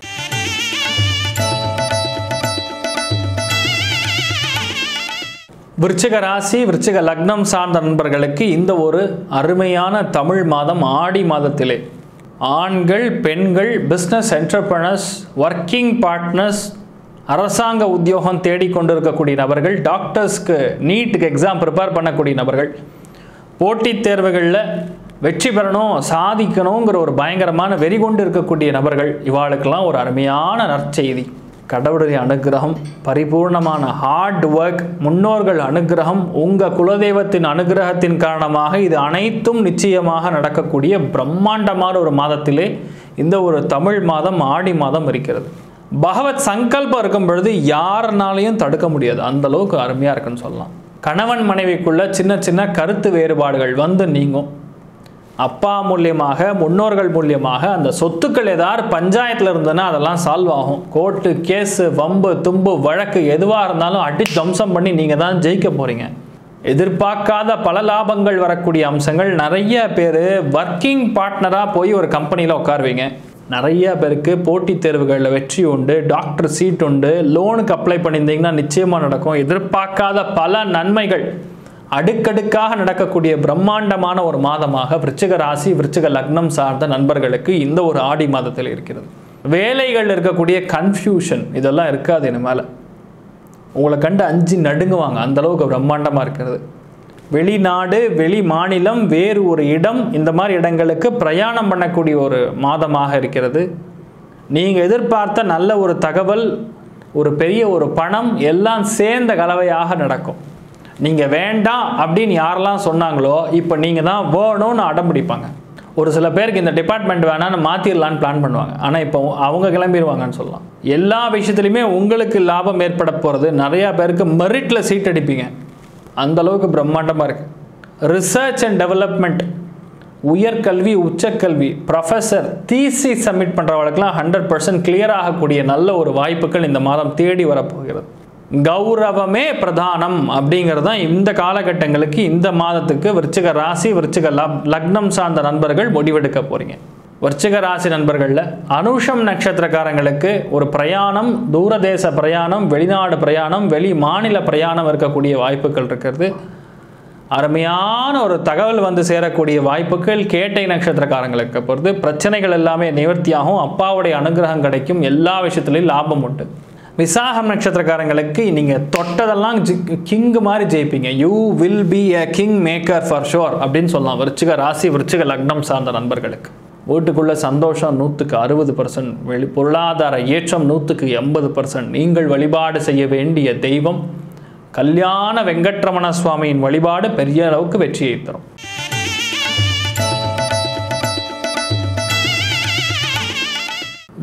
விருச்சிக ராசி விருச்சிக லக்னம் சார்ந்த நண்பர்களுக்கு இந்த ஒரு அருமையான தமிழ் மாதம் ஆடி மாதத்திலே ஆண்கள் பெண்கள் பிஸ்னஸ் என்டர்பிரனர்ஸ் ஒர்க்கிங் பார்ட்னர்ஸ் அரசாங்க உத்தியோகம் தேடிக்கொண்டிருக்கக்கூடிய நபர்கள் டாக்டர்ஸ்க்கு நீட்டுக்கு எக்ஸாம் ப்ரிப்பேர் பண்ணக்கூடிய நபர்கள் போட்டித் தேர்வுகளில் வெற்றி பெறணும் சாதிக்கணுங்கிற ஒரு பயங்கரமான வெறி கொண்டு இருக்கக்கூடிய நபர்கள் இவாளுக்கெல்லாம் ஒரு அருமையான நற்செய்தி கடவுளுடைய அனுகிரகம் பரிபூர்ணமான ஹார்ட் ஒர்க் முன்னோர்கள் அனுகிரகம் உங்கள் குலதெய்வத்தின் அனுகிரகத்தின் காரணமாக இது அனைத்தும் நிச்சயமாக நடக்கக்கூடிய பிரம்மாண்டமான ஒரு மாதத்திலே இந்த ஒரு தமிழ் மாதம் ஆடி மாதம் இருக்கிறது பகவத் சங்கல்பம் இருக்கும் பொழுது யாருனாலையும் தடுக்க முடியாது அந்த அளவுக்கு அருமையாக இருக்குன்னு சொல்லலாம் கணவன் மனைவிக்குள்ள சின்ன சின்ன கருத்து வேறுபாடுகள் வந்து நீங்கும் அப்பா மூலியமாக முன்னோர்கள் மூலியமாக அந்த சொத்துக்கள் ஏதாவது பஞ்சாயத்தில் இருந்ததுன்னா அதெல்லாம் சால்வ் ஆகும் கோர்ட்டு கேஸு வம்பு தும்பு வழக்கு எதுவாக இருந்தாலும் அடி தம்சம் பண்ணி நீங்கள் தான் ஜெயிக்க போகிறீங்க எதிர்பார்க்காத பல லாபங்கள் வரக்கூடிய அம்சங்கள் நிறைய பேர் ஒர்க்கிங் பார்ட்னராக போய் ஒரு கம்பெனியில் உட்காருவீங்க நிறைய பேருக்கு போட்டித் தேர்வுகளில் வெற்றி உண்டு டாக்டர் சீட் உண்டு லோனுக்கு அப்ளை பண்ணியிருந்தீங்கன்னா நிச்சயமாக நடக்கும் எதிர்பார்க்காத பல நன்மைகள் அடுக்கடுக்காக நடக்கக்கூடிய பிரம்மாண்டமான ஒரு மாதமாக விருச்சிக ராசி விருச்சிக லக்னம் சார்ந்த நண்பர்களுக்கு இந்த ஒரு ஆடி மாதத்தில் இருக்கிறது வேலைகள் இருக்கக்கூடிய கன்ஃபியூஷன் இதெல்லாம் இருக்காது இனிமேல் உங்களை கண்டு அஞ்சு நடுங்குவாங்க அந்த அளவுக்கு பிரம்மாண்டமாக இருக்கிறது வெளிநாடு வெளி மாநிலம் வேறு ஒரு இடம் இந்த மாதிரி இடங்களுக்கு பிரயாணம் பண்ணக்கூடிய ஒரு மாதமாக இருக்கிறது நீங்கள் எதிர்பார்த்த நல்ல ஒரு தகவல் ஒரு பெரிய ஒரு பணம் எல்லாம் சேர்ந்த கலவையாக நடக்கும் நீங்கள் வேண்டாம் அப்படின்னு யாரெல்லாம் சொன்னாங்களோ இப்போ நீங்கள் தான் வேணும்னு அடம் பிடிப்பாங்க ஒரு சில பேருக்கு இந்த டிபார்ட்மெண்ட் வேணான்னு மாற்றிடலான்னு பிளான் பண்ணுவாங்க ஆனால் இப்போ அவங்க கிளம்பிடுவாங்கன்னு சொல்லலாம் எல்லா விஷயத்துலையுமே உங்களுக்கு லாபம் ஏற்பட போகிறது நிறையா பேருக்கு மெரிட்டில் சீட் அடிப்பீங்க அந்த அளவுக்கு பிரம்மாண்டமாக இருக்குது ரிசர்ச் அண்ட் டெவலப்மெண்ட் உயர்கல்வி உச்சக்கல்வி ப்ரொஃபஸர் தீசி சப்மிட் பண்ணுறவங்களுக்குலாம் ஹண்ட்ரட் பர்சன்ட் கிளியர் ஆகக்கூடிய நல்ல ஒரு வாய்ப்புகள் இந்த மாதம் தேடி வரப்போகிறது கௌரவமே பிரதானம் அப்படிங்கிறது தான் இந்த காலகட்டங்களுக்கு இந்த மாதத்துக்கு விருச்சிக ராசி விருச்சிக லப் லக்னம் சார்ந்த நண்பர்கள் முடிவெடுக்க போகிறீங்க விருச்சிக ராசி நண்பர்களில் அனுஷம் நட்சத்திரக்காரங்களுக்கு ஒரு பிரயாணம் தூரதேச பிரயாணம் வெளிநாடு பிரயாணம் வெளி மாநில பிரயாணம் இருக்கக்கூடிய வாய்ப்புகள் இருக்கிறது அருமையான ஒரு தகவல் வந்து சேரக்கூடிய வாய்ப்புகள் கேட்டை நட்சத்திரக்காரங்களுக்கு பொறுத்து பிரச்சனைகள் எல்லாமே நிவர்த்தியாகும் அப்பாவுடைய அனுகிரகம் கிடைக்கும் எல்லா விஷயத்துலையும் லாபம் உண்டு விசாகம் நட்சத்திரக்காரங்களுக்கு நீங்கள் தொட்டதெல்லாம் கிங் மாதிரி ஜெயிப்பீங்க you will be a king maker for sure அப்படின்னு சொல்லலாம் விருச்சிக ராசி விருச்சிக லக்னம் சார்ந்த நண்பர்களுக்கு வீட்டுக்குள்ள சந்தோஷம் நூற்றுக்கு அறுபது பர்சன்ட் வெளி பொருளாதார ஏற்றம் நூற்றுக்கு எண்பது பர்சன்ட் நீங்கள் வழிபாடு செய்ய வேண்டிய தெய்வம் கல்யாண வெங்கட்ரமண சுவாமியின் வழிபாடு பெரிய அளவுக்கு வெற்றியை தரும்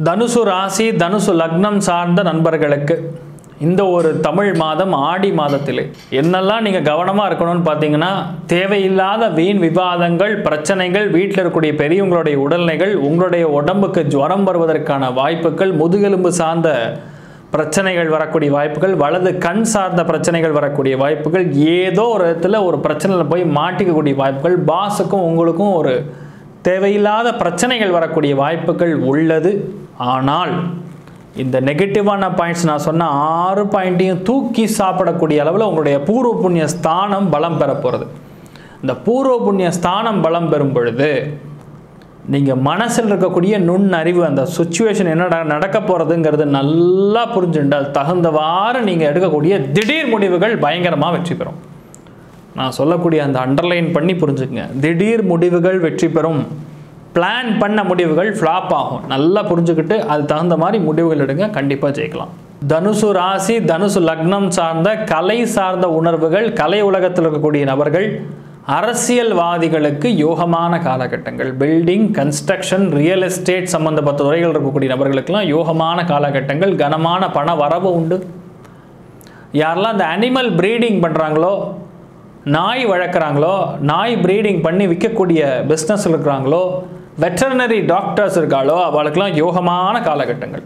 தனுசு ராசி தனுசு லக்னம் சார்ந்த நண்பர்களுக்கு இந்த ஒரு தமிழ் மாதம் ஆடி மாதத்திலே என்னெல்லாம் நீங்கள் கவனமாக இருக்கணும்னு பார்த்தீங்கன்னா தேவையில்லாத வீண் விவாதங்கள் பிரச்சனைகள் வீட்டில் இருக்கக்கூடிய பெரியவங்களுடைய உடல்நிலைகள் உங்களுடைய உடம்புக்கு ஜுவரம் வருவதற்கான வாய்ப்புகள் முதுகெலும்பு சார்ந்த பிரச்சனைகள் வரக்கூடிய வாய்ப்புகள் வலது கண் சார்ந்த பிரச்சனைகள் வரக்கூடிய வாய்ப்புகள் ஏதோ ஒரு இடத்துல ஒரு பிரச்சனையில் போய் மாட்டிக்கக்கூடிய வாய்ப்புகள் பாஸுக்கும் உங்களுக்கும் ஒரு தேவையில்லாத பிரச்சனைகள் வரக்கூடிய வாய்ப்புகள் உள்ளது ஆனால் இந்த நெகட்டிவான பாயிண்ட்ஸ் நான் சொன்ன ஆறு பாயிண்ட்டையும் தூக்கி சாப்பிடக்கூடிய அளவில் உங்களுடைய பூர்வ புண்ணிய ஸ்தானம் பலம் பெற போகிறது இந்த பூர்வ புண்ணிய ஸ்தானம் பலம் பெறும் பொழுது நீங்கள் மனசில் இருக்கக்கூடிய நுண்ணறிவு அந்த சுச்சுவேஷன் என்ன நட- நடக்க போகிறதுங்கிறது நல்லா புரிஞ்சுட்டால் தகுந்தவாறு நீங்கள் எடுக்கக்கூடிய திடீர் முடிவுகள் பயங்கரமாக வெற்றி பெறும் நான் சொல்லக்கூடிய அந்த அண்டர்லைன் பண்ணி புரிஞ்சுக்கங்க திடீர் முடிவுகள் வெற்றி பெறும் பிளான் பண்ண முடிவுகள் ஃப்ளாப் ஆகும் நல்லா புரிஞ்சுக்கிட்டு அது தகுந்த மாதிரி முடிவுகள் எடுங்க கண்டிப்பாக ஜெயிக்கலாம் தனுசு ராசி தனுசு லக்னம் சார்ந்த கலை சார்ந்த உணர்வுகள் கலை உலகத்தில் இருக்கக்கூடிய நபர்கள் அரசியல்வாதிகளுக்கு யோகமான காலகட்டங்கள் பில்டிங் கன்ஸ்ட்ரக்ஷன் ரியல் எஸ்டேட் சம்பந்தப்பட்ட துறைகள் இருக்கக்கூடிய நபர்களுக்கெல்லாம் யோகமான காலகட்டங்கள் கனமான பண வரவு உண்டு யாரெல்லாம் இந்த அனிமல் ப்ரீடிங் பண்ணுறாங்களோ நாய் வளர்க்குறாங்களோ நாய் ப்ரீடிங் பண்ணி விற்கக்கூடிய பிஸ்னஸ் இருக்கிறாங்களோ வெட்டர்னரி டாக்டர்ஸ் இருக்காளோ அவளுக்கெல்லாம் யோகமான காலகட்டங்கள்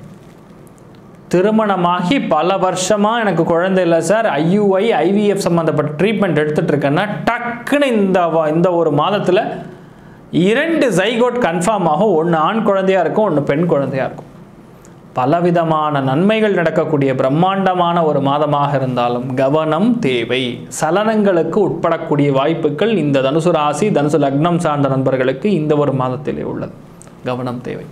திருமணமாகி பல வருஷமாக எனக்கு குழந்தை இல்லை சார் ஐயுஐ ஐவிஎஃப் சம்மந்தப்பட்ட ட்ரீட்மெண்ட் எடுத்துட்டு இருக்கேன்னா டக்குன்னு இந்த வ- இந்த ஒரு மாதத்தில் இரண்டு ஜைகோட் கன்ஃபார்ம் ஆகும் ஒன்று ஆண் குழந்தையா இருக்கும் ஒன்று பெண் குழந்தையா இருக்கும் பலவிதமான நன்மைகள் நடக்கக்கூடிய பிரம்மாண்டமான ஒரு மாதமாக இருந்தாலும் கவனம் தேவை சலனங்களுக்கு உட்படக்கூடிய வாய்ப்புகள் இந்த தனுசு ராசி தனுசு லக்னம் சார்ந்த நண்பர்களுக்கு இந்த ஒரு மாதத்திலே உள்ளது கவனம் தேவை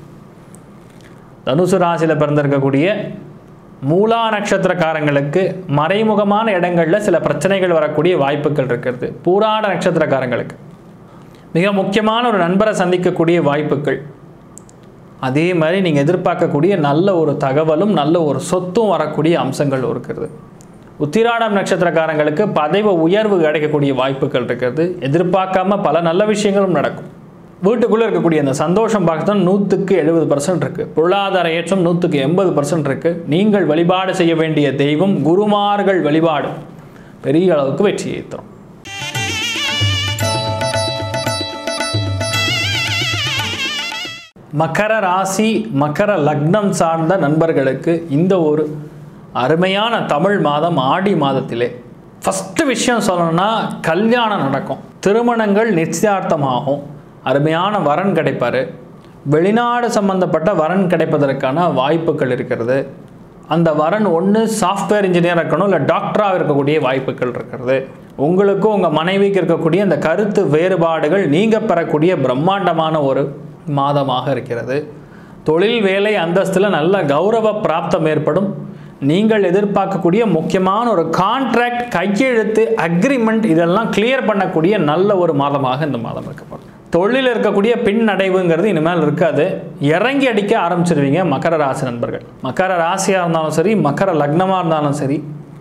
தனுசு ராசியில் பிறந்திருக்கக்கூடிய மூலா நட்சத்திரக்காரங்களுக்கு மறைமுகமான இடங்களில் சில பிரச்சனைகள் வரக்கூடிய வாய்ப்புகள் இருக்கிறது பூராட நட்சத்திரக்காரங்களுக்கு மிக முக்கியமான ஒரு நண்பரை சந்திக்கக்கூடிய வாய்ப்புகள் அதே மாதிரி நீங்கள் எதிர்பார்க்கக்கூடிய நல்ல ஒரு தகவலும் நல்ல ஒரு சொத்தும் வரக்கூடிய அம்சங்கள் இருக்கிறது உத்திராடம் நட்சத்திரக்காரங்களுக்கு பதவி உயர்வு கிடைக்கக்கூடிய வாய்ப்புகள் இருக்கிறது எதிர்பார்க்காம பல நல்ல விஷயங்களும் நடக்கும் வீட்டுக்குள்ளே இருக்கக்கூடிய அந்த சந்தோஷம் பார்க்க நூற்றுக்கு எழுபது பர்சன்ட் இருக்குது பொருளாதார ஏற்றம் நூற்றுக்கு எண்பது பர்சன்ட் இருக்குது நீங்கள் வழிபாடு செய்ய வேண்டிய தெய்வம் குருமார்கள் வழிபாடு பெரிய அளவுக்கு வெற்றியை தரும் மகர ராசி மகர லக்னம் சார்ந்த நண்பர்களுக்கு இந்த ஒரு அருமையான தமிழ் மாதம் ஆடி மாதத்திலே ஃபஸ்ட்டு விஷயம் சொல்லணும்னா கல்யாணம் நடக்கும் திருமணங்கள் நிச்சயார்த்தமாகும் அருமையான வரன் கிடைப்பாரு வெளிநாடு சம்பந்தப்பட்ட வரன் கிடைப்பதற்கான வாய்ப்புகள் இருக்கிறது அந்த வரன் ஒன்று சாஃப்ட்வேர் இன்ஜினியர் இருக்கணும் இல்லை டாக்டராக இருக்கக்கூடிய வாய்ப்புகள் இருக்கிறது உங்களுக்கும் உங்கள் மனைவிக்கு இருக்கக்கூடிய அந்த கருத்து வேறுபாடுகள் நீங்க பெறக்கூடிய பிரம்மாண்டமான ஒரு மாதமாக இருக்கிறது தொழில் வேலை அந்தஸ்தில் நல்ல கௌரவ பிராப்தம் ஏற்படும் நீங்கள் எதிர்பார்க்கக்கூடிய முக்கியமான ஒரு கான்ட்ராக்ட் கையெழுத்து அக்ரிமெண்ட் இதெல்லாம் கிளியர் பண்ணக்கூடிய நல்ல ஒரு மாதமாக இந்த மாதம் இருக்கப்படும் தொழிலில் இருக்கக்கூடிய பின்னடைவுங்கிறது இனிமேல் இருக்காது இறங்கி அடிக்க ஆரம்பிச்சிருவீங்க மகர ராசி நண்பர்கள் மகர ராசியாக இருந்தாலும் சரி மகர லக்னமாக இருந்தாலும் சரி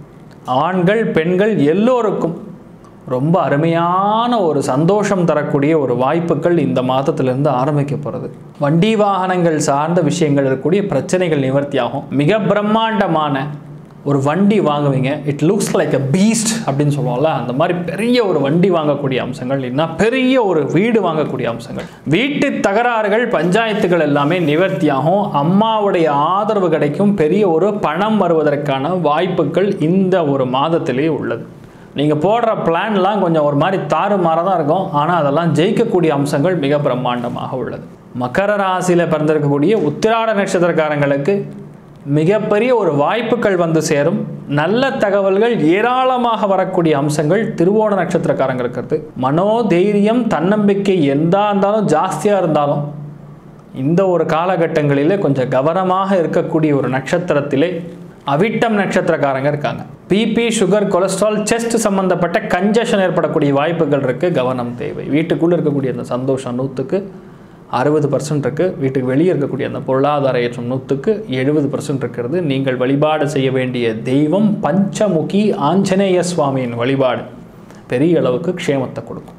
ஆண்கள் பெண்கள் எல்லோருக்கும் ரொம்ப அருமையான ஒரு சந்தோஷம் தரக்கூடிய ஒரு வாய்ப்புகள் இந்த மாதத்திலிருந்து ஆரம்பிக்க போகிறது வண்டி வாகனங்கள் சார்ந்த விஷயங்கள் இருக்கக்கூடிய பிரச்சனைகள் நிவர்த்தியாகும் மிக பிரம்மாண்டமான ஒரு வண்டி வாங்குவீங்க it looks like a beast அப்படின்னு சொல்லுவோம்ல அந்த மாதிரி பெரிய ஒரு வண்டி வாங்கக்கூடிய அம்சங்கள் இல்லைன்னா பெரிய ஒரு வீடு வாங்கக்கூடிய அம்சங்கள் வீட்டு தகராறுகள் பஞ்சாயத்துகள் எல்லாமே நிவர்த்தியாகும் அம்மாவுடைய ஆதரவு கிடைக்கும் பெரிய ஒரு பணம் வருவதற்கான வாய்ப்புகள் இந்த ஒரு மாதத்திலே உள்ளது நீங்கள் போடுற பிளான்லாம் கொஞ்சம் ஒரு மாதிரி தாறுமாறாக தான் இருக்கும் ஆனால் அதெல்லாம் ஜெயிக்கக்கூடிய அம்சங்கள் மிக பிரம்மாண்டமாக உள்ளது மகர ராசியில் பிறந்திருக்கக்கூடிய உத்திராட நட்சத்திரக்காரங்களுக்கு மிகப்பெரிய ஒரு வாய்ப்புகள் வந்து சேரும் நல்ல தகவல்கள் ஏராளமாக வரக்கூடிய அம்சங்கள் திருவோண நட்சத்திரக்காரங்க இருக்கிறது மனோதைரியம் தன்னம்பிக்கை எந்தா இருந்தாலும் ஜாஸ்தியாக இருந்தாலும் இந்த ஒரு காலகட்டங்களிலே கொஞ்சம் கவனமாக இருக்கக்கூடிய ஒரு நட்சத்திரத்திலே அவிட்டம் நட்சத்திரக்காரங்க இருக்காங்க பிபி சுகர் கொலஸ்ட்ரால் செஸ்ட் சம்பந்தப்பட்ட கஞ்சஷன் ஏற்படக்கூடிய வாய்ப்புகள் இருக்குது கவனம் தேவை வீட்டுக்குள்ளே இருக்கக்கூடிய அந்த சந்தோஷம் நூற்றுக்கு அறுபது பர்சன்ட் இருக்குது வீட்டுக்கு வெளியே இருக்கக்கூடிய அந்த பொருளாதார ஏற்றம் நூற்றுக்கு எழுபது பர்சன்ட் இருக்கிறது நீங்கள் வழிபாடு செய்ய வேண்டிய தெய்வம் பஞ்சமுகி ஆஞ்சநேய சுவாமியின் வழிபாடு பெரிய அளவுக்கு க்ஷேமத்தை கொடுக்கும்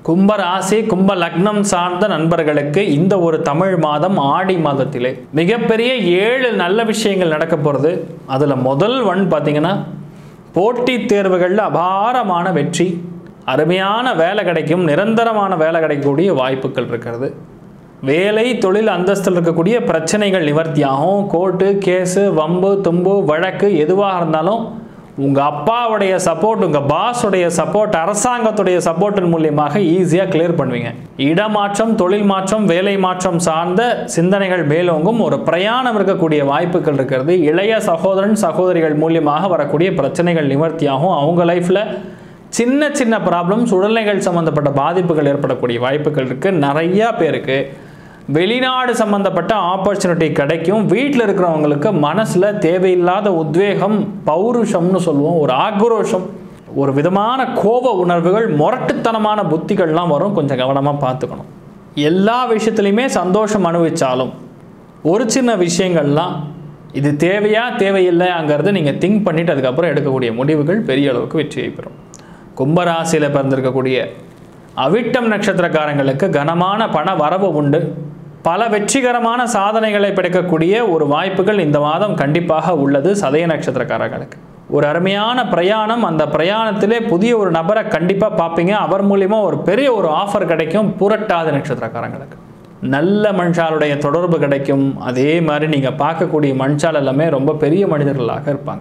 கும்ப ராசி கும்ப லக்னம் சார்ந்த நண்பர்களுக்கு இந்த ஒரு தமிழ் மாதம் ஆடி மாதத்திலே மிகப்பெரிய ஏழு நல்ல விஷயங்கள் நடக்க போகிறது அதில் முதல் ஒன் பார்த்தீங்கன்னா போட்டித் தேர்வுகளில் அபாரமான வெற்றி அருமையான வேலை கிடைக்கும் நிரந்தரமான வேலை கிடைக்கக்கூடிய வாய்ப்புகள் இருக்கிறது வேலை தொழில் அந்தஸ்தில் இருக்கக்கூடிய பிரச்சனைகள் நிவர்த்தியாகும் கோர்ட்டு கேஸு வம்பு தும்பு வழக்கு எதுவாக இருந்தாலும் உங்கள் அப்பாவுடைய சப்போர்ட் உங்கள் பாஸுடைய சப்போர்ட் அரசாங்கத்துடைய சப்போர்ட்டின் மூலியமாக ஈஸியாக கிளியர் பண்ணுவீங்க இடமாற்றம் தொழில் மாற்றம் வேலை மாற்றம் சார்ந்த சிந்தனைகள் மேலோங்கும் ஒரு பிரயாணம் இருக்கக்கூடிய வாய்ப்புகள் இருக்கிறது இளைய சகோதரன் சகோதரிகள் மூலியமாக வரக்கூடிய பிரச்சனைகள் நிவர்த்தியாகும் அவங்க லைஃப்பில் சின்ன சின்ன ப்ராப்ளம்ஸ் உடல்நிலைகள் சம்மந்தப்பட்ட பாதிப்புகள் ஏற்படக்கூடிய வாய்ப்புகள் இருக்குது நிறையா பேருக்கு வெளிநாடு சம்மந்தப்பட்ட ஆப்பர்ச்சுனிட்டி கிடைக்கும் வீட்டில் இருக்கிறவங்களுக்கு மனசில் தேவையில்லாத உத்வேகம் பௌருஷம்னு சொல்லுவோம் ஒரு ஆக்ரோஷம் ஒரு விதமான கோப உணர்வுகள் முரட்டுத்தனமான புத்திகள்லாம் வரும் கொஞ்சம் கவனமாக பார்த்துக்கணும் எல்லா விஷயத்துலையுமே சந்தோஷம் அனுபவிச்சாலும் ஒரு சின்ன விஷயங்கள்லாம் இது தேவையா தேவையில்லைங்கிறத நீங்கள் திங்க் பண்ணிவிட்டு அதுக்கப்புறம் எடுக்கக்கூடிய முடிவுகள் பெரிய அளவுக்கு வெற்றியை பெறும் கும்பராசியில் பிறந்திருக்கக்கூடிய அவிட்டம் நட்சத்திரக்காரங்களுக்கு கனமான பண வரவு உண்டு பல வெற்றிகரமான சாதனைகளை படைக்கக்கூடிய ஒரு வாய்ப்புகள் இந்த மாதம் கண்டிப்பாக உள்ளது சதய நட்சத்திரக்காரர்களுக்கு ஒரு அருமையான பிரயாணம் அந்த பிரயாணத்திலே புதிய ஒரு நபரை கண்டிப்பாக பார்ப்பீங்க அவர் மூலிமா ஒரு பெரிய ஒரு ஆஃபர் கிடைக்கும் புரட்டாத நட்சத்திரக்காரங்களுக்கு நல்ல மனுஷாலுடைய தொடர்பு கிடைக்கும் அதே மாதிரி நீங்கள் பார்க்கக்கூடிய மனுஷால் எல்லாமே ரொம்ப பெரிய மனிதர்களாக இருப்பாங்க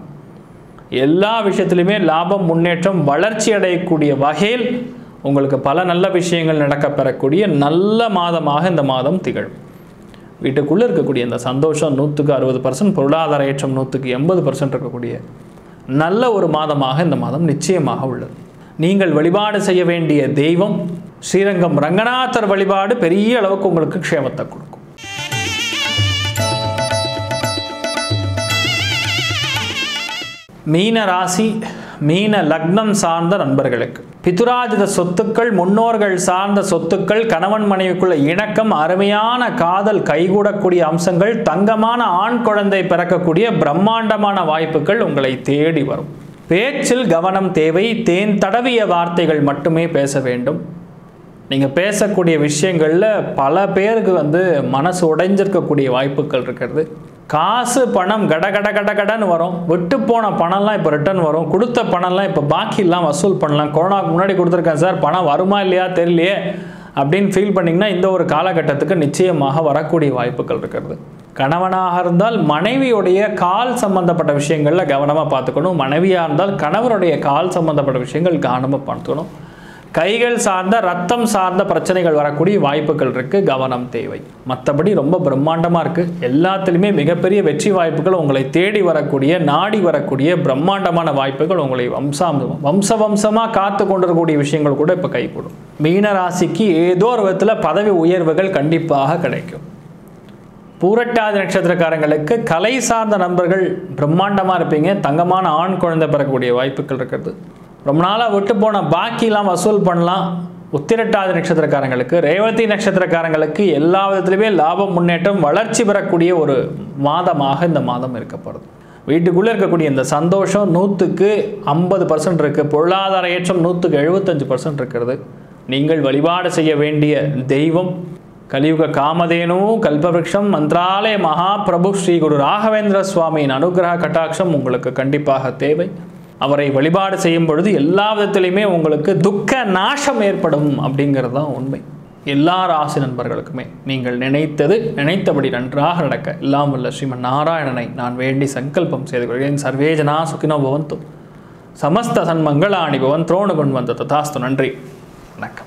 எல்லா விஷயத்துலையுமே லாபம் முன்னேற்றம் வளர்ச்சி அடையக்கூடிய வகையில் உங்களுக்கு பல நல்ல விஷயங்கள் நடக்கப் பெறக்கூடிய நல்ல மாதமாக இந்த மாதம் திகழும் வீட்டுக்குள்ளே இருக்கக்கூடிய இந்த சந்தோஷம் நூற்றுக்கு அறுபது பர்சன்ட் பொருளாதார ஏற்றம் நூற்றுக்கு எண்பது பர்சன்ட் இருக்கக்கூடிய நல்ல ஒரு மாதமாக இந்த மாதம் நிச்சயமாக உள்ளது நீங்கள் வழிபாடு செய்ய வேண்டிய தெய்வம் ஸ்ரீரங்கம் ரங்கநாதர் வழிபாடு பெரிய அளவுக்கு உங்களுக்கு க்ஷேமத்தை கொடுக்கும் மீன ராசி மீன லக்னம் சார்ந்த நண்பர்களுக்கு பிதுராஜித சொத்துக்கள் முன்னோர்கள் சார்ந்த சொத்துக்கள் கணவன் மனைவிக்குள்ள இணக்கம் அருமையான காதல் கைகூடக்கூடிய அம்சங்கள் தங்கமான ஆண் குழந்தை பிறக்கக்கூடிய பிரம்மாண்டமான வாய்ப்புகள் உங்களை தேடி வரும் பேச்சில் கவனம் தேவை தேன் தடவிய வார்த்தைகள் மட்டுமே பேச வேண்டும் நீங்கள் பேசக்கூடிய விஷயங்களில் பல பேருக்கு வந்து மனசு உடைஞ்சிருக்கக்கூடிய வாய்ப்புகள் இருக்கிறது காசு பணம் கட கட கட கடன்னு வரும் விட்டு போன பணம்லாம் இப்போ ரிட்டர்ன் வரும் கொடுத்த பணம்லாம் இப்போ பாக்கிலாம் வசூல் பண்ணலாம் கொரோனாவுக்கு முன்னாடி கொடுத்துருக்கேன் சார் பணம் வருமா இல்லையா தெரியலையே அப்படின்னு ஃபீல் பண்ணிங்கன்னா இந்த ஒரு காலகட்டத்துக்கு நிச்சயமாக வரக்கூடிய வாய்ப்புகள் இருக்கிறது கணவனாக இருந்தால் மனைவியுடைய கால் சம்பந்தப்பட்ட விஷயங்களில் கவனமாக பார்த்துக்கணும் மனைவியாக இருந்தால் கணவருடைய கால் சம்பந்தப்பட்ட விஷயங்கள் கவனமாக பார்த்துக்கணும் கைகள் சார்ந்த ரத்தம் சார்ந்த பிரச்சனைகள் வரக்கூடிய வாய்ப்புகள் இருக்குது கவனம் தேவை மற்றபடி ரொம்ப பிரம்மாண்டமாக இருக்குது எல்லாத்துலேயுமே மிகப்பெரிய வெற்றி வாய்ப்புகள் உங்களை தேடி வரக்கூடிய நாடி வரக்கூடிய பிரம்மாண்டமான வாய்ப்புகள் உங்களை வம்சாம் வம்ச வம்சமாக காத்து கொண்டிருக்கக்கூடிய விஷயங்கள் கூட இப்போ கைகூடும் மீன ராசிக்கு ஏதோ ஒரு விதத்தில் பதவி உயர்வுகள் கண்டிப்பாக கிடைக்கும் பூரட்டாதி நட்சத்திரக்காரங்களுக்கு கலை சார்ந்த நண்பர்கள் பிரம்மாண்டமாக இருப்பீங்க தங்கமான ஆண் குழந்தை பெறக்கூடிய வாய்ப்புகள் இருக்கிறது ரொம்ப நாளாக விட்டு போன பாக்கிலாம் வசூல் பண்ணலாம் உத்திரட்டாதி நட்சத்திரக்காரங்களுக்கு ரேவதி நட்சத்திரக்காரங்களுக்கு எல்லா விதத்துலையுமே லாபம் முன்னேற்றம் வளர்ச்சி பெறக்கூடிய ஒரு மாதமாக இந்த மாதம் இருக்கப்படுது வீட்டுக்குள்ளே இருக்கக்கூடிய இந்த சந்தோஷம் நூற்றுக்கு ஐம்பது பர்சன்ட் இருக்குது பொருளாதார ஏற்றம் நூற்றுக்கு எழுபத்தஞ்சு பர்சன்ட் இருக்கிறது நீங்கள் வழிபாடு செய்ய வேண்டிய தெய்வம் கலியுக காமதேனு கல்பவருஷம் மந்த்ராலய மகாபிரபு ஸ்ரீ குரு ராகவேந்திர சுவாமியின் அனுகிரக கட்டாட்சம் உங்களுக்கு கண்டிப்பாக தேவை அவரை வழிபாடு செய்யும் பொழுது எல்லா விதத்திலையுமே உங்களுக்கு துக்க நாசம் ஏற்படும் அப்படிங்கிறது தான் உண்மை எல்லா ராசி நண்பர்களுக்குமே நீங்கள் நினைத்தது நினைத்தபடி நன்றாக நடக்க எல்லாம் வல்ல ஸ்ரீமன் நாராயணனை நான் வேண்டி சங்கல்பம் செய்து கொள்கிறேன் சர்வேஜனா சுகினோ பவந்து சமஸ்த சன்மங்களாணி பவன் துரோணு கொண்டு வந்த ததாஸ்து நன்றி வணக்கம்